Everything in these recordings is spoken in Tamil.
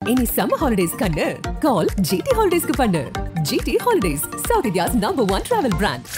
இனி சம்மர் ஹாலிடேஸ் கண்ணு கால் ஜிடி ஹாலிடேஸ்க்கு பண்ணு GT holidays south India's number one travel brand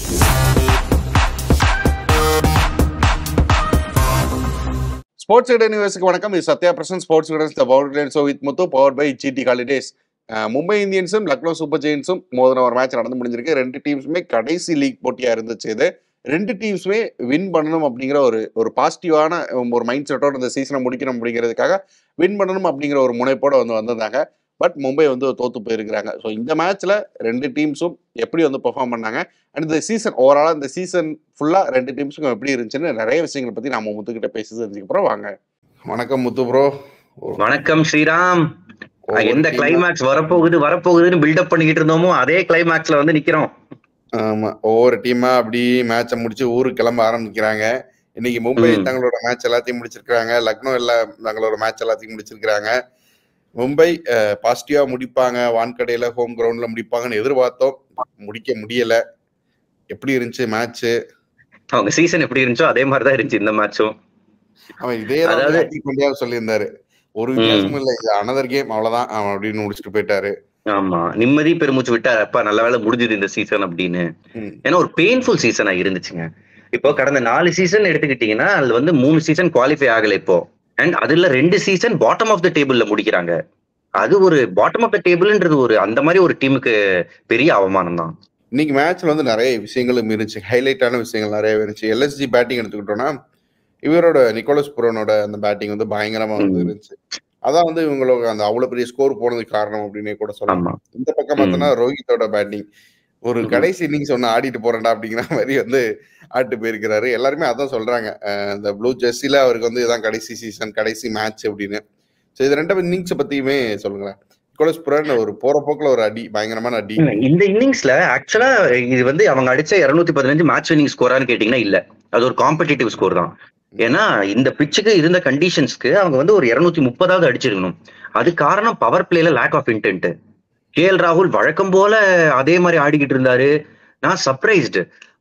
Sportskeeda நியூஸ்க்கு வணக்கம் இது Sathya Prasan Sportskeeda's the power show with Muthu power by GT holidays Mumbai இந்தியன்ஸும் லக்னோ சூப்பர் ஜெயின்ஸும் மோதின ஒரு மேட்ச் நடந்து முடிஞ்சிருக்கு ரெண்டு டீம்ஸுமே கடைசி லீக் போட்டியா இருந்துச்சு இது ரெண்டு டீம்ஸுமே வின் பண்ணணும் அப்படிங்கிற ஒரு ஒரு பாசிட்டிவான ஒரு மைண்ட் செட்டோட இந்த சீசனை முடிக்கணும் அப்படிங்கிறதுக்காக வின் பண்ணணும் அப்படிங்கிற ஒரு முனைப்போட வந்து வந்திருந்தாங்க பட் மும்பை வந்து தோத்து போயிருக்கிறாங்க ஸோ இந்த மேட்ச்ல ரெண்டு டீம்ஸும் எப்படி வந்து பெர்ஃபார்ம் பண்ணாங்க அண்ட் இந்த சீசன் ஓவராலாக இந்த சீசன் ஃபுல்லாக ரெண்டு டீம்ஸுக்கும் எப்படி இருந்துச்சுன்னு நிறைய விஷயங்களை பற்றி நாம முத்துக்கிட்ட பேசி தெரிஞ்சுக்க போகிறோம் வாங்க வணக்கம் முத்து ப்ரோ வணக்கம் ஸ்ரீராம் எந்த கிளைமேக்ஸ் வரப்போகுது வரப்போகுதுன்னு பில்டப் பண்ணிக்கிட்டு இருந்தோமோ அதே கிளைமேக்ஸ்ல வந்து நிக்கிறோம் ஆமா ஒவ்வொரு டீமா அப்படி மேட்சை முடிச்சு ஊருக்கு கிளம்ப ஆரம்பிக்கிறாங்க இன்னைக்கு மும்பை ம். தங்களோட மேட்ச் எல்லாத்தையும் முடிச்சிருக்காங்க லக்னோ எல்லாம் தங்களோட மேட்ச் எல்லாத்தையும் முடிச்சிருக்காங்க மும்பை பாசிட்டிவா முடிப்பாங்க வான்கடையில ஹோம் கிரவுண்ட்ல முடிப்பாங்கன்னு எதிர்பார்த்தோம் முடிக்க முடியல எப்படி இருந்துச்சு மேட்ச் அவங்க சீசன் எப்படி இருந்துச்சோ அதே மாதிரி தான் இருந்துச்சு இந்த மேட்சும் அவன் இதே அதாவது- ஹார்திக் பாண்டியா சொல்லியிருந்தாரு ஒரு வித்தியாசமும் இல்ல இது அனதர் கேம் அவ்வளவுதான் அவன் அப்படின்னு முடிச்சுட்டு போயிட்டாரு ஆமா நிம்மதி பெருமூச்சு விட்டா அப்பா நல்ல வேலை முடிஞ்சது இந்த சீசன் அப்படின்னு ம். ஏன்னா ஒரு பெயின்ஃபுல் சீசனா இருந்துச்சுங்க இப்போ கடந்த நாலு சீசன் எடுத்துக்கிட்டீங்கன்னா அதுல வந்து மூணு சீசன் குவாலிஃபை ஆகல இப்போ அண்ட் அதுல ரெண்டு சீசன் பாட்டம் ஆஃப் த டேபிள்ல முடிக்கிறாங்க அது ஒரு பாட்டம் ஆஃப் த டேபிள்ன்றது ஒரு அந்த மாதிரி ஒரு டீமுக்கு பெரிய அவமானம் தான் இன்னைக்கு மேட்ச்ல வந்து நிறைய விஷயங்களும் இருந்துச்சு ஹைலைட்டான விஷயங்கள் நிறைய இருந்துச்சு எல்எஸ்ஜி பேட்டிங் எடுத்துக்கிட்டோம்னா இவரோட நிக்கோலஸ் புரோனோட அந்த பேட்டிங் வந்து பயங்கரமா வந்து ம். இருந்துச்சு அதான் வந்து இவங்களோட அந்த அவ்வளவு பெரிய ஸ்கோர் போனதுக்கு காரணம் அப்படின்னே கூட சொல்லலாம் ஆமா இந்த பக்கம் பார்த்தோம்னா ரோஹித்தோட பேட்டிங் ஒரு ம். கடைசி இன்னிங்ஸ் ஒன்னு ஆடிட்டு போறேன்டா அப்படிங்கிற மாதிரி வந்து ஆட்டு போயிருக்கிறாரு எல்லாருமே அதான் சொல்றாங்க அஹ் இந்த ப்ளூ ஜெர்சில அவருக்கு வந்து இதான் கடைசி சீசன் கடைசி மேட்ச் அப்படின்னு ஸோ இது ரெண்டு இன்னிங்ஸ் பத்தியுமே சொல்லுங்களேன் நிக்கோலஸ் புரோன் ஒரு போற போக்குல ஒரு அடி பயங்கரமான அடி இல்ல, இந்த இன்னிங்ஸ்ல ஆக்சுவலா இது வந்து அவங்க அடிச்ச 215 பதினஞ்சு மேட்ச் வினிங் ஸ்கோரான்னு கேட்டீங்கன்னா இல்ல அது ஒரு காம்படிட்டிவ் ஸ்கோர் தான் ஏன்னா இந்த பிச்சுக்கு இருந்த கண்டிஷன்ஸ்க்கு அவங்க வந்து ஒரு 230 முப்பதாவது அடிச்சிருக்கணும் அது காரணம் பவர் பிளேல lack of intent K L ராகுல் வழக்கம் போல அதே மாதிரி ஆடிக்கிட்டு இருந்தாரு நான் சர்ப்ரைஸ்டு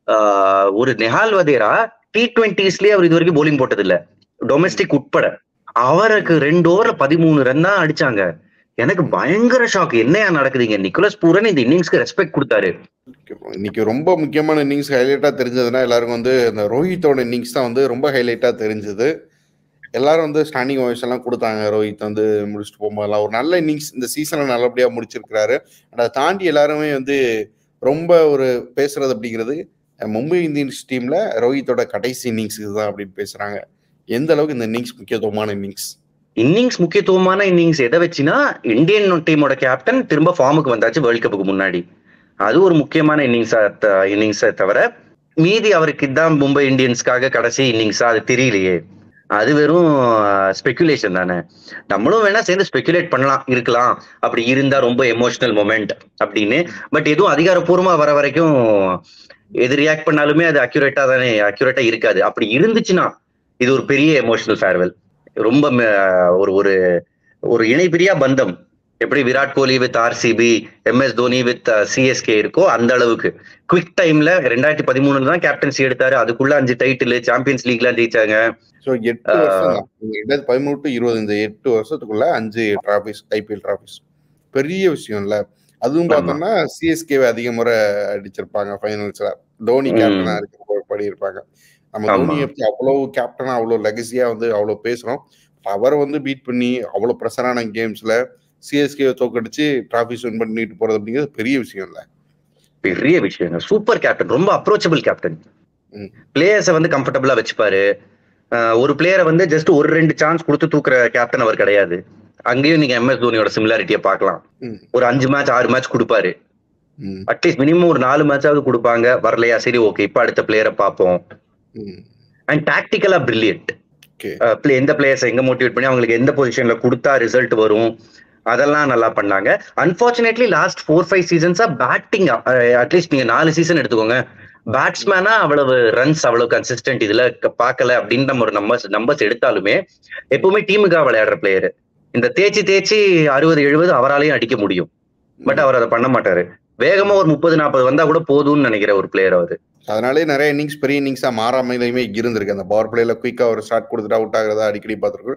ஒரு நெஹால் வதேரா டி டுவெண்ட்டிஸ்லயே அவர் இது வரைக்கும் போலிங் போட்டது இல்ல டொமெஸ்டிக் உட்பட அவருக்கு ரெண்டு ஓவர்ல பதிமூணு ரன் தான் அடிச்சாங்க எனக்கு பயங்கர ஷாக் என்னையா நடக்குதுங்க நிக்கோலஸ் பூரன் இந்த இன்னிங்ஸ்க்கு ரெஸ்பெக்ட் கொடுத்தாரு இன்னைக்கு ரொம்ப முக்கியமான இன்னிங்ஸ் ஹைலைட்டா தெரிஞ்சதுன்னா எல்லாருக்கும் வந்து இந்த ரோஹித்தோட இன்னிங்ஸ் தான் வந்து ரொம்ப ஹைலைட்டா தெரிஞ்சது எல்லாரும் வந்து ஸ்டாண்டிங் ஓவேஷன் எல்லாம் கொடுத்தாங்க ரோஹித் வந்து முடிச்சுட்டு போகும்போதெல்லாம் ஒரு நல்ல இன்னிங்ஸ் இந்த சீசனை நல்லபடியா முடிச்சிருக்கிறாரு அதை தாண்டி எல்லாருமே வந்து ரொம்ப ஒரு பேசுறது அப்படிங்கிறது அஹ், மும்பை இந்தியன்ஸ் டீம்ல ரோஹித்தோட கடைசி இன்னிங்ஸ் இதுதான் அப்படின்னு பேசுறாங்க எந்த அளவுக்கு இந்த இன்னிங்ஸ் முக்கியத்துவமான இன்னிங்ஸ் இன்னிங்ஸ் முக்கியத்துவமான இன்னிங்ஸ் எதை வச்சுன்னா இந்தியன் டீமோட கேப்டன் திரும்ப ஃபார்முக்கு வந்தாச்சு வேர்ல்ட் கப்புக்கு முன்னாடி அது ஒரு முக்கியமான இன்னிங்ஸா இன்னிங்ஸை தவிர மீதி அவருக்கு இதான் மும்பை இந்தியன்ஸ்க்காக கடைசி இன்னிங்ஸா அது தெரியலையே அது வெறும் ஸ்பெகுலேஷன் தானே நம்மளும் வேணா சேர்ந்து ஸ்பெகுலேட் பண்ணலாம் இருக்கலாம் அப்படி இருந்தா ரொம்ப எமோஷனல் மொமெண்ட் அப்படின்னு பட் எதுவும் அதிகாரப்பூர்வமா வர வரைக்கும் எது ரியாக்ட் பண்ணாலுமே அது அக்யூரேட்டா தானே அக்யூரேட்டா இருக்காது அப்படி இருந்துச்சுன்னா இது ஒரு பெரிய எமோஷனல் ஃபேர்வெல் ரொம்ப ம- ஒரு ஒரு ஒரு இணைபிரியா பந்தம் எப்படி Virat Kohli with RCB MS Dhoni with CSK இருக்கோ அந்த அளவுக்கு குவிக் டைம்ல ரெண்டாயிரத்தி பதிமூணுல தான் கேப்டன்சி எடுத்தாரு அதுக்குள்ள அஞ்சு டைட்டில் சாம்பியன்ஸ் லீக்லாம் ஜெயிச்சாங்க ஸோ எட்டு வருஷம் தான் நீங்க ரெண்டாயிரத்தி பதிமூணு டு இருபது இந்த எட்டு வருஷத்துக்குள்ள அஞ்சு டிராபிஸ் ஐபிஎல் டிராபிஸ் பெரிய விஷயம் இல்ல அதுவும் ஆமா. பார்த்தோம்னா சிஎஸ்கேவை அதிக முறை அடிச்சிருப்பாங்க ஃபைனல்ஸ்ல தோனி ம். கேப்டனா இருக்க படி இருப்பாங்க நம்ம ஆமா. தோனியை பத்தி அவ்வளவு கேப்டனா அவ்வளவு லெகசியா வந்து அவ்வளவு பேசுறோம் அவரை வந்து பீட் பண்ணி அவ்வளவு ப்ரெஷரான கேம்ஸ்ல சிஎஸ்கே தோக்கடிச்சு டிராபிஸ் வின் பண்ணிட்டு போறது அப்படிங்கிறது பெரிய விஷயம் இல்ல பெரிய விஷயங்க சூப்பர் கேப்டன் ரொம்ப அப்ரோச்சபிள் கேப்டன் ம். பிளேயர்ஸை வந்து கம்ஃபர்டபுளா வச்சுப்பாரு அஹ் ஒரு பிளேயரை வந்து ஜஸ்ட் ஒரு ரெண்டு சான்ஸ் கொடுத்து தூக்குற கேப்டன் அவர் கிடையாது அங்கேயும் நீங்க எம்எஸ் தோனியோட சிமிலாரிட்டியை பார்க்கலாம் ம். ஒரு அஞ்சு மேட்ச் ஆறு மேட்ச் கொடுப்பாரு ம், அட்லீஸ்ட் மினிமம் ஒரு நாலு மேட்சாவது கொடுப்பாங்க வரலையா சரி ஓகே இப்ப அடுத்த பிளேயரை பார்ப்போம் ம். அண்ட் டாக்டிக்கலா பிரில்லியன்ட் Okay. பிளே எந்த பிளேயர்ஸ் எங்க மோட்டிவேட் பண்ணி அவங்களுக்கு எந்த பொசிஷன்ல கொடுத்தா ரிசல்ட் வரும் அதெல்லாம் நல்லா பண்ணாங்க அன்பார்ச்சுனேட்லி லாஸ்ட் ஃபோர் ஃபைவ் சீசன்ஸா பேட்டிங் அட்லீஸ்ட் நீங்க நாலு சீசன் எடுத்துக்கோங்க பேட்ஸ்மேனா அவ்வளவு ரன்ஸ் அவ்வளவு கன்சிஸ்டன்ட் இதுல க- பார்க்கல அப்படின்னு நம்ம ஒரு நம்பர்ஸ் நம்பர்ஸ் எடுத்தாலுமே எப்பவுமே டீமுக்காக விளையாடுற பிளேயர் இந்த தேய்ச்சி தேய்ச்சி அறுபது எழுபது அவராலையும் அடிக்க முடியும் பட் அவர் அதை பண்ண மாட்டாரு வேகமா ஒரு முப்பது நாற்பது வந்தா கூட போதும்னு நினைக்கிற ஒரு பிளேயர் அவரு அதனாலே நிறைய இன்னிங்ஸ் பெரிய இன்னிங்ஸா மாறாமலையுமே இருந்திருக்கு அந்த பவர் பிளேல குயிக்கா ஒரு ஸ்டார்ட் கொடுத்துட்டு அவுட் ஆகுறதா அடிக்கடி பார்த்துருக்கோம்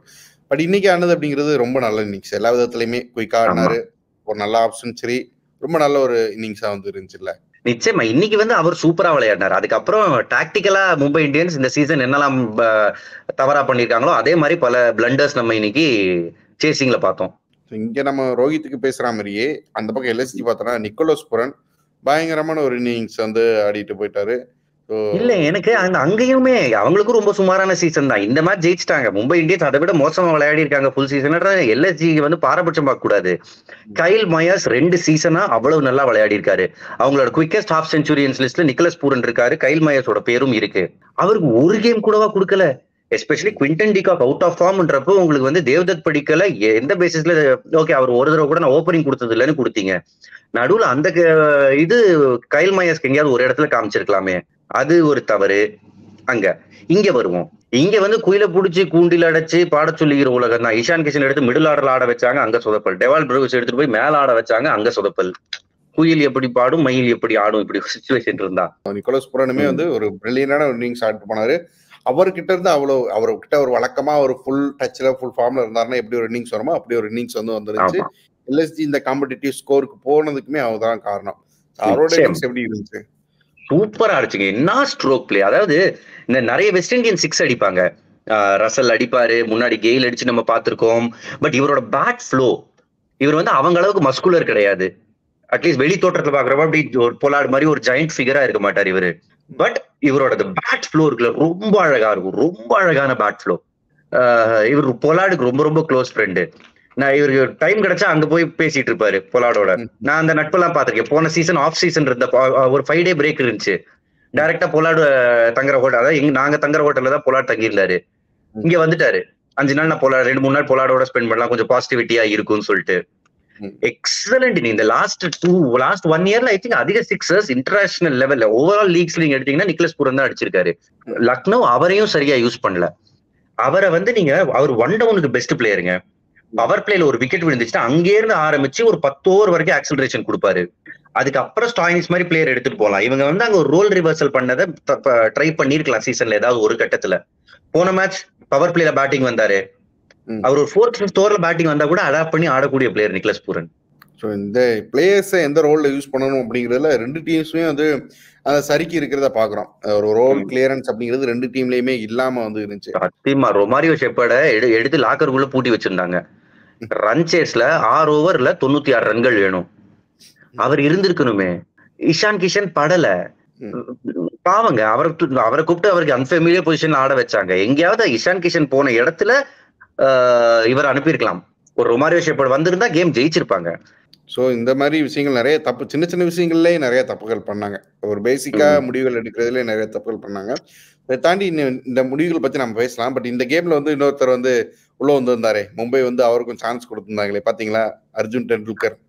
பட் இன்னைக்கு ஆனது அப்படிங்கிறது ரொம்ப நல்ல இன்னிங்ஸ் எல்லா விதத்துலயுமே குயிக்கா ஆடினாரு ஒரு நல்ல ஆப்ஷன் சரி ரொம்ப நல்ல ஒரு இன்னிங்ஸா வந்து இருந்துச்சுல்ல நிச்சயமா இன்னைக்கு வந்து அவர் சூப்பரா விளையாடினார் அதுக்கப்புறம் டாக்டிக்கலா மும்பை இந்தியன்ஸ் இந்த சீசன் என்னெல்லாம் ப- தவறா பண்ணிருக்காங்களோ அதே மாதிரி பல பிளண்டர்ஸ் நம்ம இன்னைக்கு சேசிங்ல பார்த்தோம் So, இங்க நம்ம ரோஹித்துக்கு பேசுற மாதிரியே அந்த பக்கம் எல்எஸ்டி பார்த்தோம்னா நிக்கோலஸ் புரன் பயங்கரமான ஒரு இன்னிங்ஸ் வந்து ஆடிட்டு போயிட்டாரு So, இல்ல எனக்கு அந்த அங்கேயுமே அவங்களுக்கும் ரொம்ப சுமாரான சீசன் தான் இந்த மாதிரி ஜெயிச்சிட்டாங்க மும்பை இந்தியன்ஸ் அதை விட மோசமா விளையாடி இருக்காங்க ஃபுல் சீசன் எல்எஸ்ஜி வந்து பாரபட்சம் பார்க்க கூடாது கைல் மயாஸ் ரெண்டு சீசனா அவ்வளவு நல்லா விளையாடி இருக்காரு அவங்களோட குவிக்கஸ்ட் ஹாஃப் செஞ்சுரியன்ஸ் லிஸ்ட்ல நிக்கலஸ் பூரன் இருக்காரு கைல் மயாஸோட பேரும் இருக்கு அவருக்கு ஒரு கேம் கூடவா கொடுக்கல especially Quinton de Kock out of ஃபார்ம்ன்றப்போ உங்களுக்கு வந்து தேவதத் படிக்கல எந்த பேசிஸ்ல ஓகே அவர் ஒரு தடவை கூட நான் ஓப்பனிங் கொடுத்தது இல்லைன்னு கொடுத்தீங்க நடுவுல அந்த க- இது கைல் மயாஸ்க்கு எங்கேயாவது ஒரு இடத்துல காமிச்சிருக்கலாமே அது ஒரு தவறு அங்க இங்க வருவோம் இங்க வந்து குயில புடிச்சு கூண்டில் அடைச்சு பாட சொல்லிக்கிற உலகம் தான் இஷான் கிஷன் எடுத்து மிடில் ஆர்டர்ல ஆட வச்சாங்க அங்க சொதப்பல் டெவால் பிரூஸ் எடுத்துட்டு போய் மேல ஆட வச்சாங்க அங்க சொதப்பல் குயில் எப்படி பாடும் மயில் எப்படி ஆடும் இப்படி சுச்சுவேஷன் இருந்தா நிக்கோலஸ் புரனுமே ம். வந்து ஒரு பிரில்லியனான ஒரு இன்னிங்ஸ் ஆடிட்டு போனாரு அவர்கிட்ட இருந்து அவ்வளவு அவர்கிட்ட ஒரு வழக்கமா ஒரு ஃபுல் டச்ல ஃபுல் ஃபார்ம்ல இருந்தாருன்னா எப்படி ஒரு இன்னிங்ஸ் வருமோ அப்படி ஒரு இன்னிங்ஸ் வந்து வந்துருச்சு ஆமா எல்எஸ்டி இந்த காம்படிட்டிவ் ஸ்கோருக்கு போனதுக்குமே அவர் தான் காரணம் அவரோட நிச்சயம். இன்னிங்ஸ் எப்படி இருந்துச்சு சூப்பரா அடிச்சுங்க என்ன ஸ்ட்ரோக் பிளே அதாவது இந்த நிறைய வெஸ்ட் இண்டியன் சிக்ஸ் அடிப்பாங்க ஆஹ் ரசல் அடிப்பாரு முன்னாடி கெயில் அடிச்சு நம்ம பார்த்திருக்கோம் பட் இவரோட பேட் ஃப்ளோ இவர் வந்து அவங்க அளவுக்கு மஸ்குலர் கிடையாது அட்லீஸ்ட் வெளி தோற்றத்துல பாக்குறப்ப அப்படி ஒரு பொலாடு மாதிரி ஒரு ஜெயண்ட் ஃபிகரா இருக்க மாட்டார் இவரு பட் இவரோட பேட் ஃப்ளோ இருக்குல்ல ரொம்ப அழகா இருக்கும் ரொம்ப அழகான பேட் ஃப்ளோ இவர் பொலாடுக்கு ரொம்ப ரொம்ப க்ளோஸ் ஃப்ரெண்டு நான் இவருக்கு டைம் கிடைச்சா அங்க போய் பேசிட்டு இருப்பாரு பொலாடோட ம். நான் அந்த நட்பெல்லாம் பாத்திருக்கேன் போன சீசன் ஆஃப் சீசன் இருந்த ப- ஒரு ஃபைவ் டே பிரேக் இருந்துச்சு டைரக்டா பொலாடு அஹ், தங்குற ஹோட்டல் அதாவது எங்க நாங்க தங்குற ஹோட்டல்ல தான் பொலாட் தங்கியிருந்தாரு ம். இங்க வந்துட்டாரு அஞ்சு நாள் நான் பொலா ரெண்டு மூணு நாள் பொலாடோட ஸ்பெண்ட் பண்ணலாம் கொஞ்சம் பாசிட்டிவிட்டியா இருக்கும்னு சொல்லிட்டு ம். எக்ஸலண்ட் இந்த லாஸ்ட் டூ லாஸ்ட் ஒன் இயர்ல ஐ திங்க் அதிக சிக்ஸர்ஸ் இன்டர்நேஷனல் லெவல்ல ஓவரால் லீக்ஸ்ல நீங்க எடுத்தீங்கன்னா நிக்லஸ் புரம் தான் அடிச்சிருக்காரு லக்னோ அவரையும் சரியா யூஸ் பண்ணல அவரை வந்து நீங்க அவர் ஒன் டவுனுக்கு பெஸ்ட் பிளேயருங்க பவர் பிளேல ஒரு விக்கெட் விழுந்துச்சுன்னா அங்கே இருந்து ஆரம்பிச்சு ஒரு பத்து ஓவர் வரைக்கும் ஆக்சலரேஷன் கொடுப்பாரு அதுக்கப்புறம் ஸ்டாயினிஸ் மாதிரி பிளேயர் எடுத்துட்டு போகலாம் இவங்க வந்து அங்க ஒரு ரோல் ரிவர்சல் பண்ணதை ட்ரை பண்ணிருக்கலாம் சீசன்ல ஏதாவது ஒரு கட்டத்துல போன மேட்ச் பவர் பிளேல பேட்டிங் வந்தாரு ம். அவர் ஒரு ஃபோர்த் ஃபிஃப்த் ஓவர்ல பேட்டிங் வந்தா கூட அடாப்ட் பண்ணி ஆடக்கூடிய பிளேயர் நிக்லஸ் பூரன் ஸோ இந்த பிளேயர்ஸை எந்த ரோல்ல யூஸ் பண்ணணும் அப்படிங்கிறதுல ரெண்டு டீம்ஸுமே வந்து அந்த சரிக்கு இருக்கிறத பாக்குறோம் ஒரு ரோல் ம். கிளியரன்ஸ் அப்படிங்கிறது ரெண்டு டீம்லயுமே இல்லாம வந்து இருந்துச்சு சத்தியமா ரொமாரியோ ஷெப்பர்ட எடுத்து லாக்கருக்குள்ள பூட்டி வச்சிருந்தாங்க ரன் சேஸ்ல ஆறு ஓவர்ல தொண்ணூத்தி ஆறு ரன்கள் வேணும் அவர் இருந்திருக்கணுமே இஷான் கிஷன் படல பாவங்க அவரை து- அவரை கூப்பிட்டு அவருக்கு அன்ஃபெமிலியர் பொசிஷன்ல ஆட வச்சாங்க எங்கேயாவது இஷான் கிஷன் போன இடத்துல ஆஹ், இவர் அனுப்பியிருக்கலாம் ஒரு ரொமாரியோ ஷெப்பர்ட் வந்திருந்தா கேம் ஜெயிச்சிருப்பாங்க ஸோ இந்த மாதிரி விஷயங்கள் நிறைய தப்பு சின்ன சின்ன விஷயங்கள்லயே நிறைய தப்புகள் பண்ணாங்க ஒரு பேசிக்கா ம். முடிவுகள் எடுக்கிறதுல நிறைய தப்புகள் பண்ணாங்க இதை தாண்டி இன்னும் இந்த முடிவுகள் பத்தி நம்ம பேசலாம் பட் இந்த கேம்ல வந்து இன்னொருத்தர் வந்து உள்ள வந்து வந்தாரே மும்பை வந்து அவருக்கும் சான்ஸ் கொடுத்திருந்தாங்களே பாத்தீங்களா அர்ஜுன் டெண்டுல்கர்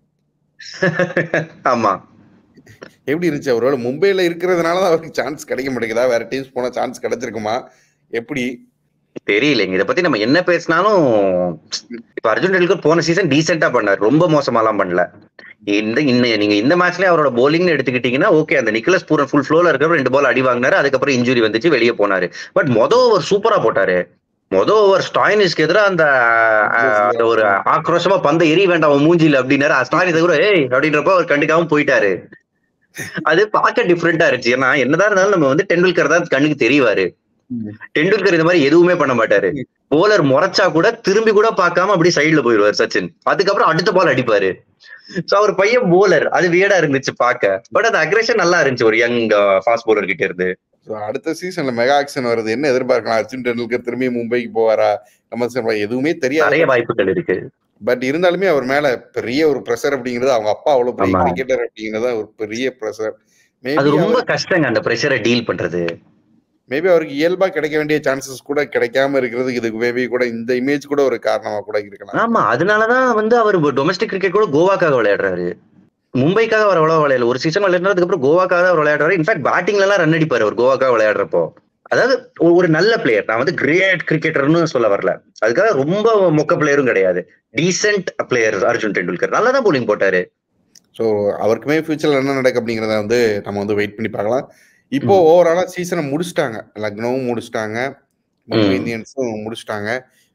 ஆமா எப்படி இருந்துச்சு அவரோட மும்பைல இருக்கிறதுனால தான் அவருக்கு சான்ஸ் கிடைக்க மாட்டேங்குதா வேற டீம்ஸ் போனா சான்ஸ் கிடைச்சிருக்குமா எப்படி தெரியலைங்க இத பத்தி நம்ம என்ன பேசினாலும் இப்ப அர்ஜுன் டெண்டுல்கர் போன சீசன் டீசெண்டா பண்ணார் ரொம்ப மோசமாலாம் பண்ணல இந்த இன்ன நீங்க இந்த மேட்ச்லயே அவரோட bowling எடுத்துக்கிட்டீங்கன்னா ஓகே அந்த நிக்கலஸ் பூரன் ஃபுல் ஃப்ளோல இருக்கிற ரெண்டு பால் அடி வாங்கினாரு அதுக்கப்புறம் இன்ஜுரி வந்துச்சு வெளியே போனாரு பட் மொத ஓவர் சூப்பரா போட்டாரு மொத ஓவர் ஸ்டாயினிஸ்க்கு எதிராக அந்த அஹ், அந்த ஒரு ஆக்ரோஷமா பந்த எரிய வேண்டாம் அவன் மூஞ்சில அப்படின்னாரு ஸ்டாயினிஸ் கூட ஏய் அப்படின்றப்ப அவர் கண்டுக்காம போயிட்டாரு அது பார்க்க டிஃப்ரெண்டா இருந்துச்சு ஏன்னா என்னதான் இருந்தாலும் நம்ம வந்து டெண்டுல்கர் தான் கண்ணுக்கு தெரியவாரு டெண்டுல்கர் இந்த மாதிரி எதுவுமே பண்ண மாட்டாரு போலர் முறைச்சா கூட திரும்பி கூட பார்க்காம அப்படி சைடுல போயிடுவார் சச்சின் அதுக்கப்புறம் அடுத்த பால் அடிப்பாரு சோ அவர் பையன் போலர் அது வியடா இருந்துச்சு பார்க்க பட் அது அக்ரேஷன் நல்லா இருந்துச்சு ஒரு யங் ஃபாஸ்ட் போலர் கிட்ட இருந்து So, அடுத்த சீசன்ல மெகா ஆக்ஷன் வருது என்ன எதிர்பார்க்கலாம் அர்ஜுன் டெண்டுல்கர் திரும்பி மும்பைக்கு போவாரா நம்ம சொல்ற எதுவுமே தெரியாது நிறைய வாய்ப்புகள் இருக்கு பட் இருந்தாலுமே அவர் மேல பெரிய ஒரு ப்ரெஷர் அப்படிங்கிறது அவங்க அப்பா அவ்வளவு பெரிய ஆமா. கிரிக்கெட்டர் அப்படிங்கிறது ஒரு பெரிய ப்ரெஷர் அது மேபி ரொம்ப கஷ்டங்க அந்த பிரஷரை டீல் பண்றது மேபி அவருக்கு இயல்பா கிடைக்க வேண்டிய சான்சஸ் கூட கிடைக்காம இருக்கிறதுக்கு இதுக்கு மேபி கூட இந்த இமேஜ் கூட ஒரு காரணமா கூட இருக்கலாம் ஆமா அதனாலதான் வந்து அவர் டொமஸ்டிக் கிரிக்கெட் கூட கோவாக்காக விளையாடுறாரு மும்பைக்காக அவர் அவ்வளவு விளையாடல ஒரு சீசன் விளையாடுறதுக்கு அப்புறம் கோவாக்காக தான் அவர் விளையாடுறாரு இன்ஃபேக்ட் பேட்டிங்ல எல்லாம் ரன் அடிப்பாரு அவர் கோவாக்காக விளையாடுறப்போ அதாவது ஒ- ஒரு நல்ல பிளேயர் நான் வந்து கிரேட் கிரிக்கெட்டர்னு சொல்ல வரல அதுக்காக ரொம்ப மொக்க பிளேயரும் கிடையாது டீசென்ட் பிளேயர் அர்ஜுன் டெண்டுல்கர் நல்லா தான் போலிங் போட்டாரு ஸோ அவருக்குமே ஃபியூச்சர்ல என்ன நடக்கும் அப்படிங்கிறத வந்து நம்ம வந்து வெயிட் பண்ணி பார்க்கலாம் இப்போ ம். ஓவராலா சீசனை முடிச்சிட்டாங்க லக்னோவும் முடிச்சிட்டாங்க மும்பை ம். இந்தியன்ஸும் முடிச்சிட்டாங்க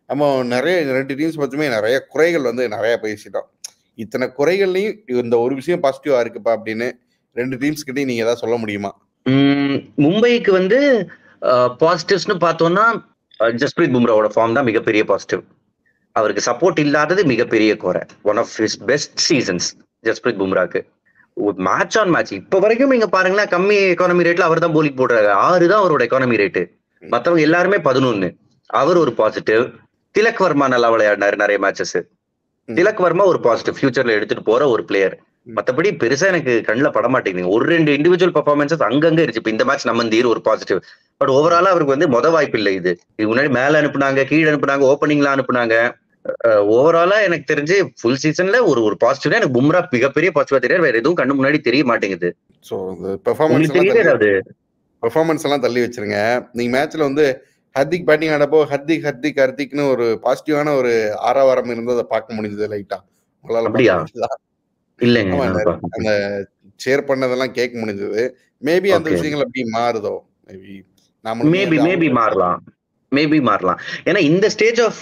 நம்ம நிறைய ரெண்டு டீம்ஸ் பத்தியுமே நிறைய குறைகள் வந்து நிறைய பேசிட்டோம் இத்தனை குறைகள்லையும் இந்த ஒரு விஷயம் பாசிட்டிவா இருக்குப்பா அப்படின்னு ரெண்டு டீம்ஸ் கிட்டயும் நீங்க ஏதாவது சொல்ல முடியுமா உம், மும்பைக்கு வந்து பாசிட்டிவ்ஸ்னு பார்த்தோம்னா அஹ், ஜஸ்பிரீத் பும்ராவோட ஃபார்ம் தான் மிகப்பெரிய பாசிட்டிவ் அவருக்கு சப்போர்ட் இல்லாதது மிகப்பெரிய குறை one of his best seasons Jasprit பும்ராக்கு மேட்ச் ஆன் மேட்ச் இப்ப வரைக்கும் நீங்க பாருங்களேன் கம்மி எக்கானமி ரேட்ல அவர் தான் போலிங் போடுறாரு ஆறு தான் அவரோட எக்கானமி ரேட்டு மத்தவங்க எல்லாருமே பதினொன்னு அவர் ஒரு பாசிட்டிவ் திலக் வர்மா நல்லா விளையாடினாரு நிறைய மேட்சஸ் திலக் வர்மா ஒரு பாசிட்டிவ் ஃபியூச்சர்ல எடுத்துட்டு போற ஒரு பிளேயர் மத்தபடி பெருசா எனக்கு கண்ணில் பட மாட்டேங்குது ஒரு ரெண்டு இண்டிவிஜுவல் பர்ஃபார்மன்சஸ் அங்கங்க இருந்துச்சு இப்ப இந்த மேட்ச் நம்ம தீர் ஒரு பாசிட்டிவ் பட் ஓவராலா அவருக்கு வந்து மொத வாய்ப்பு இல்லை இது இது முன்னாடி மேல அனுப்புனாங்க கீழே அனுப்புனாங்க ஓப்பனிங்ல அனுப்புனாங்க ஓவராலா எனக்கு தெரிஞ்சு ஃபுல் சீசன்ல ஒரு ஒரு பாசிட்டிவ் எனக்கு பும்ரா மிகப்பெரிய பாசிட்டிவா தெரியாது வேற எதுவும் கண்ணு முன்னாடி தெரிய மாட்டேங்குது ஸோ இந்த பெர்ஃபார்மன்ஸ் உங்களுக்கு தெரியுது எல்லாம் ஏதாவது பெர்ஃபார்மன்ஸ் எல்லாம் தள்ளி வச்சிருங்க நீங்க மேட்ச்ல வந்து ஹர்திக் பேட்டிங் ஆடப்போ ஹர்திக் ஹர்திக் ஹர்திக்னு ஒரு பாசிட்டிவான ஒரு ஆரவாரம் இருந்ததை பார்க்க முடிஞ்சது லைட்டா உங்களால அப்படியா? பார்க்க முடிஞ்சுதா? இல்லைங்க ஆமா, நான் நிறைய- பார்க்கல. அந்த ஷேர் பண்ணதெல்லாம் கேட்க முடிஞ்சது மேபி அந்த Okay. விஷயங்கள் அப்படி மாறுதோ மேபி மேபி மேபி மாறலாம் மேபி மாறலாம் ஏன்னா இந்த ஸ்டேஜ் ஆஃப்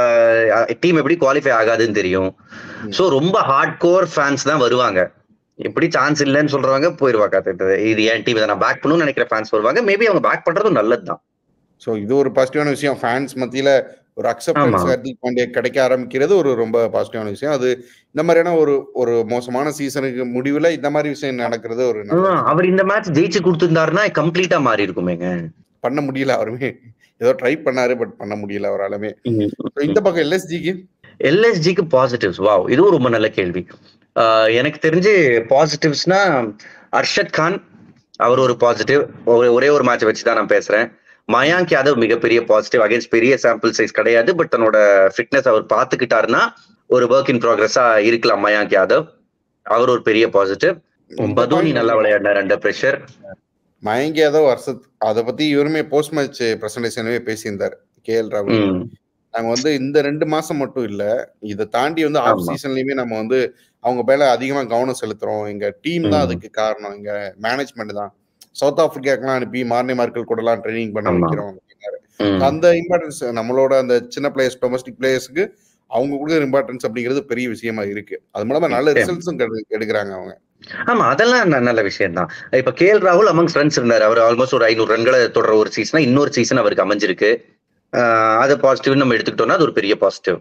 டீம் எப்படி குவாலிஃபை ஆகாதுன்னு தெரியும் ம். சோ ரொம்ப ஹார்ட் கோர் ஃபேன்ஸ் தான் வருவாங்க எப்படி சான்ஸ் இல்லைன்னு சொல்றவங்க போயிருவாங்க அது- இது என் டீம் இதை நான் பேக் பண்ணணும்னு நினைக்கிற ஃபேன்ஸ் வருவாங்க மேபி அவங்க பேக் பண்றதும் நல்லதுதான் ஸோ இது ஒரு பாசிட்டிவான விஷயம் ஃபேன்ஸ் மத்தியில ஒரு அக்செப்டன்ஸ் ஆமா. ஹர்திக் பாண்டியா கிடைக்க ஆரம்பிக்கிறது ஒரு ரொம்ப பாசிட்டிவான விஷயம் அது இந்த மாதிரியான ஒரு ஒரு மோசமான சீசனுக்கு முடிவுல இந்த மாதிரி விஷயம் நடக்கிறது ஒரு நல்ல ஆ, விஷயம். அவர் இந்த மேட்ச் ஜெயிச்சு கொடுத்திருந்தாருன்னா கம்ப்ளீட்டா மாறி இருக்குமேங்க பண்ண முடியல அவருமே ஏதோ ட்ரை பண்ணாரு பட் பண்ண முடியல அவராலுமே So, இந்த பக்கம் எல்எஸ்ஜிக்கு எல்எஸ்ஜிக்கு பாசிட்டிவ்ஸ் வாவ் இதுவும் ரொம்ப நல்ல கேள்வி ஆஹ் எனக்கு தெரிஞ்சு பாசிட்டிவ்ஸ்னா அர்ஷத் கான் அவர் ஒரு பாசிட்டிவ் ஒரே ஒரு மேட்ச் வச்சு தான் நான் பேசுறேன் மயாங்க் யாதவ் மிகப்பெரிய பாசிட்டிவ் அகைன்ஸ்ட் பெரிய சாம்பிள் சைஸ் கிடையாது பட் தன்னோட ஃபிட்னஸ் அவர் பார்த்துக்கிட்டாருன்னா ஒரு ஒர்க் இன் ப்ராக்ரஸா இருக்கலாம் மயாங்க் யாதவ் அவர் ஒரு பெரிய பாசிட்டிவ் பதோனி நல்லா விளையாடினார் அண்டர் பிரஷர் மயங்கி யாதவ் அர்ஷத் அதை பத்தி இவருமே போஸ்ட் மேட்ச் பிரசன்டேஷனவே பேசியிருந்தார் கே எல் ராகுல் நாங்க வந்து இந்த ரெண்டு மாசம் மட்டும் இல்ல இதை தாண்டி வந்து ஆஃப் ஆமா. சீசன்லயுமே நம்ம வந்து அவங்க மேல அதிகமா கவனம் செலுத்துறோம் எங்க டீம் தான் ம். அதுக்கு காரணம் எங்க மேனேஜ்மெண்ட் தான் சவுத் ஆப்பிரிக்காக்கெல்லாம் அனுப்பி மார்னே மார்க்கல் கூட எல்லாம் ட்ரைனிங் பண்ண ஆமா. வைக்கிறோம் அப்படின்னாரு. அந்த இம்பார்ட்டன்ஸ் நம்மளோட அந்த சின்ன பிளேயர்ஸ் டொமஸ்டிக் பிளேயர்ஸ்க்கு அவங்க கொடுக்குற இம்பார்ட்டன்ஸ் அப்படிங்கிறது பெரிய விஷயமா இருக்கு அது மூலமா நல்ல நிச்சயம். ரிசல்ட்ஸும் எடுக்கிறாங்க அவங்க ஆமா அதெல்லாம் ந- நல்ல விஷயம் தான் இப்ப கே எல் ராகுல் அமங்ஸ் ரன்ஸ் இருந்தாரு அவர் ஆல்மோஸ்ட் ஒரு ஐநூறு ரன்களை தொடர ஒரு சீசனா இன்னொரு சீசன் அவருக்கு அமைஞ்சிருக்கு ஆஹ் அது பாசிட்டிவ் நம்ம எடுத்துக்கிட்டோம்னா அது ஒரு பெரிய positive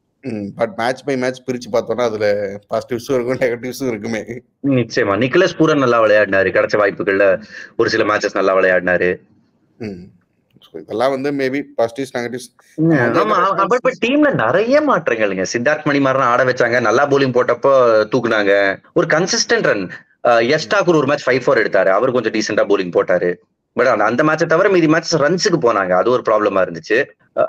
but match by match பிரிச்சு பார்த்தோம்னா அதுல பாசிட்டிவ்ஸும் இருக்கும் நெகட்டிவ்ஸும் இருக்குமே நிச்சயமா நிக்கலஸ் பூரன் நல்லா விளையாடினாரு கிடைச்ச வாய்ப்புகள்ல ஒரு சில மேட்சஸ் நல்லா விளையாடினாரு ம். So, இதெல்லாம் வந்து மேபி பாசிட்டிவ்ஸ் நெகட்டிவ்ஸ் ஆமா அப்ப இப்ப டீம்ல நிறைய மாற்றங்கள்ங்க சித்தார்த் மணி மாதிரிலாம் ஆட வச்சாங்க நல்லா போலிங் போட்டப்போ தூக்குனாங்க ஒரு கன்சிஸ்டன்ட் ரன் எஸ் டாக்கூர் ஒரு மேட்ச் ஃபைவ் ஃபோர் எடுத்தாரு அவர் கொஞ்சம் டீசெண்டா போலிங் போட்டாரு பட் அந்த மேட்சை தவிர மீதி மேட்சஸ் ரன்ஸுக்கு போனாங்க அது ஒரு ப்ராப்ளமா இருந்துச்சு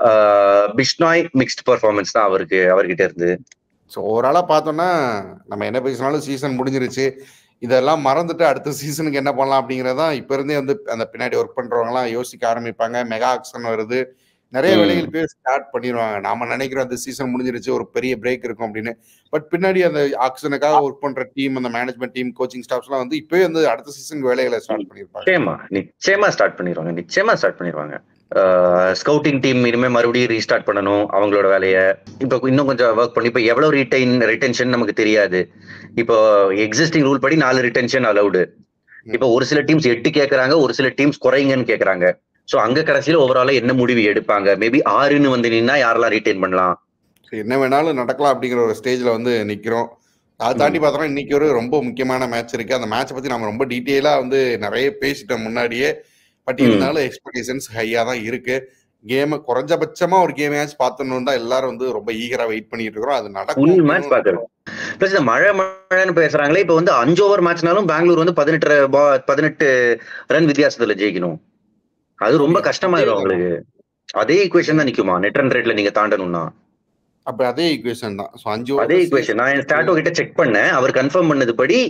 அஹ் பிஷ்னாய் மிக்ஸ்ட் பெர்ஃபார்மன்ஸ் தான் அவருக்கு அவர்கிட்ட இருந்து ஸோ ஓவராலா பார்த்தோம்னா நம்ம என்ன பேசினாலும் சீசன் முடிஞ்சிருச்சு இதெல்லாம் மறந்துட்டு அடுத்த சீசனுக்கு என்ன பண்ணலாம் அப்படிங்கறதான் இப்ப இருந்தே வந்து அந்த பின்னாடி ஒர்க் பண்றவங்கலாம் யோசிக்க ஆரம்பிப்பாங்க மெகா ஆக்ஷன் வருது நிறைய ம். வேலைகள் போய் ஸ்டார்ட் பண்ணிடுவாங்க நாம நினைக்கிறோம் அந்த சீசன் முடிஞ்சிருச்சு ஒரு பெரிய பிரேக் இருக்கும் அப்படின்னு பட் பின்னாடி அந்த ஆக்ஷனுக்காக ஒர்க் பண்ற டீம் அந்த மேனேஜ்மெண்ட் டீம் கோச்சிங் ஸ்டாஃப்ஸ் எல்லாம் வந்து இப்பவே வந்து அடுத்த சீசன் வேலைகளை ஸ்டார்ட் பண்ணிருப்பாங்க நிச்சயமா நிச்சயமா ஸ்டார்ட் பண்ணிடுவாங்க நிச்சயமா ஸ்டார்ட் பண்ணிடுவாங்க ஸ்கவுட்டிங் டீம் இனிமே மறுபடியும் ரீஸ்டார்ட் பண்ணணும் அவங்களோட வேலையை இப்போ இன்னும் கொஞ்சம் ஒர்க் பண்ணி இப்போ எவ்வளவு ரிட்டைன் ரிட்டென்ஷன் நமக்கு தெரியாது இப்போ எக்ஸிஸ்டிங் ரூல் படி நாலு ரிட்டென்ஷன் அலௌடு இப்போ ஒரு சில டீம்ஸ் எட்டு கேக்குறாங்க ஒரு சில டீம்ஸ் குறைங்கன்னு கேக்குறாங்க ஸோ அங்க கடைசியில ஓவராலா என்ன முடிவு எடுப்பாங்க மேபி ஆறுன்னு வந்து நின்னா யாரெல்லாம் ரீட்டைன் பண்ணலாம் So, என்ன வேணாலும் நடக்கலாம் அப்படிங்கிற ஒரு ஸ்டேஜ்ல வந்து நிக்கிறோம் அதை தாண்டி பார்த்தோம்னா இன்னைக்கு ஒரு ரொம்ப முக்கியமான மேட்ச் இருக்கு அந்த மேட்சை பத்தி நம்ம ரொம்ப டீட்டெயிலா வந்து நிறைய பேசிட்டோம் முன்னாடியே பட் ம். இருந்தாலும் எக்ஸ்பெக்டேஷன்ஸ் ஹையா தான் இருக்கு கேம் குறைஞ்சபட்சமா ஒரு கேம் மேட்ச் பார்த்தோம்னு தான் எல்லாரும் வந்து ரொம்ப ஈகரா வெயிட் பண்ணிட்டு இருக்கிறோம் அது ஃபுல் மேட்ச் நடக்கும் பாக்குறது பிளஸ் இந்த மழை மழைன்னு பேசுறாங்களே இப்போ வந்து அஞ்சு ஓவர் மேட்ச்னாலும் பெங்களூர் வந்து பதினெட்டு ball- பதினெட்டு ரன் வித்தியாசத்துல ஜெயிக்கணும் அது ரொம்ப கஷ்டமாயிரும் அவங்களுக்கு அதே ஈக்குவேஷன் தான் நிக்குமா நெட் ரன் ரேட்ல நீங்க தாண்டணும்னா அப்ப அதே ஈக்குவேஷன் தான் ஸோ அஞ்சு அதே overs- ஈக்குவேஷன் நான் என் ஸ்டாட்டோ கிட்ட செக் பண்ணேன் அவர் கன்ஃபார்ம் பண்ணது படி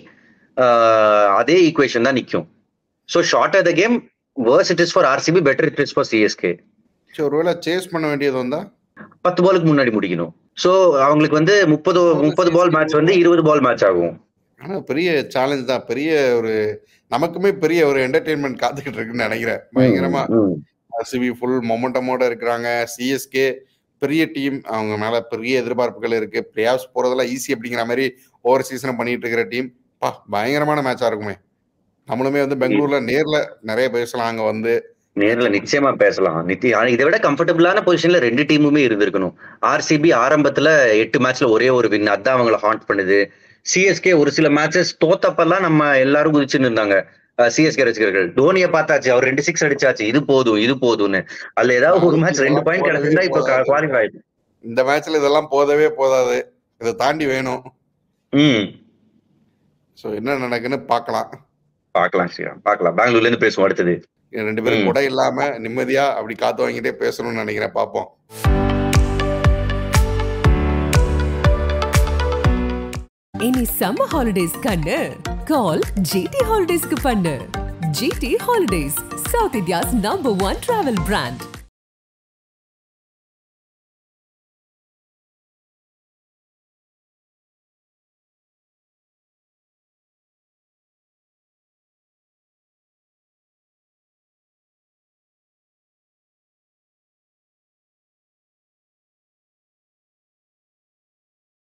ஆஹ், அதே ஈக்குவேஷன் தான் நிக்கும் so shorter game worse it is for RCB better it is for CSK சரி, ஒருவேளை சேஸ் பண்ண வேண்டியது வந்தா பத்து பாலுக்கு முன்னாடி முடிக்கணும் ஸோ அவங்களுக்கு வந்து முப்பது முப்பது பால் மேட்ச் வந்து இருபது பால் மேட்ச் ஆகும் ஆனா பெரிய சேலஞ்ச் தான் பெரிய ஒரு நமக்குமே பெரிய ஒரு என்டர்டைன்மெண்ட் காத்துக்கிட்டு இருக்குன்னு நினைக்கிறேன் பயங்கரமா ம், ம். ஆர்சிபி ஃபுல் மொமெண்டமோட இருக்கிறாங்க சிஎஸ்கே பெரிய டீம் அவங்க மேல பெரிய எதிர்பார்ப்புகள் இருக்கு பிளே ஆஃப்ஸ் போறதெல்லாம் ஈஸி அப்படிங்கிற மாதிரி ஓவர் சீசனை பண்ணிட்டு இருக்கிற டீம் பா பயங்கரமான மேட்சா இருக்குமே நம்மளுமே வந்து பெங்களூர்ல நேர்ல நிறைய பேசலாம் அங்க வந்து நேர்ல நிச்சயமா பேசலாம் நித்தி ஆனா இதை விட கம்ஃபர்டபுளான பொசிஷன்ல ரெண்டு டீமுமே இருந்திருக்கணும் ஆர்சிபி ஆரம்பத்துல எட்டு மேட்ச்ல ஒரே ஒரு வின் அதான் அவங்கள ஹாண்ட் பண்ணுது சிஎஸ்கே ஒரு சில மேட்சஸ் தோத்தப்பெல்லாம் நம்ம எல்லாரும் குதிச்சுன்னு இருந்தாங்க சிஎஸ்கே ரசிகர்கள் தோனியை பார்த்தாச்சு அவர் ரெண்டு சிக்ஸ் அடிச்சாச்சு இது போதும் இது போதும்னு அதுல ஏதாவது ஒரு மேட்ச் ரெண்டு பாயிண்ட் கிடைச்சிருந்தா இப்ப குவாலிஃபை ஆயிடும் இந்த மேட்ச்ல இதெல்லாம் போதவே போதாது இதை தாண்டி வேணும் ம் ஸோ என்ன நடக்குன்னு பார்க்கலாம் பார்க்கலாம் ஸ்ரீராம் பார்க்கலாம் பெங்களூர்ல இருந்து பேசுவோம் அடுத்தது ரெண்டு பேரும் ம். கூட இல்லாம நிம்மதியா அப்படி காத்து வாங்கிட்டே பேசணும்னு நினைக்கிறேன் பார்ப்போம் இனி சம்மர் ஹாலிடேஸ் கண்ணு கால் ஜிடி ஹாலிடேஸ்க்கு பண்ணு GT holidays south India's number one travel brand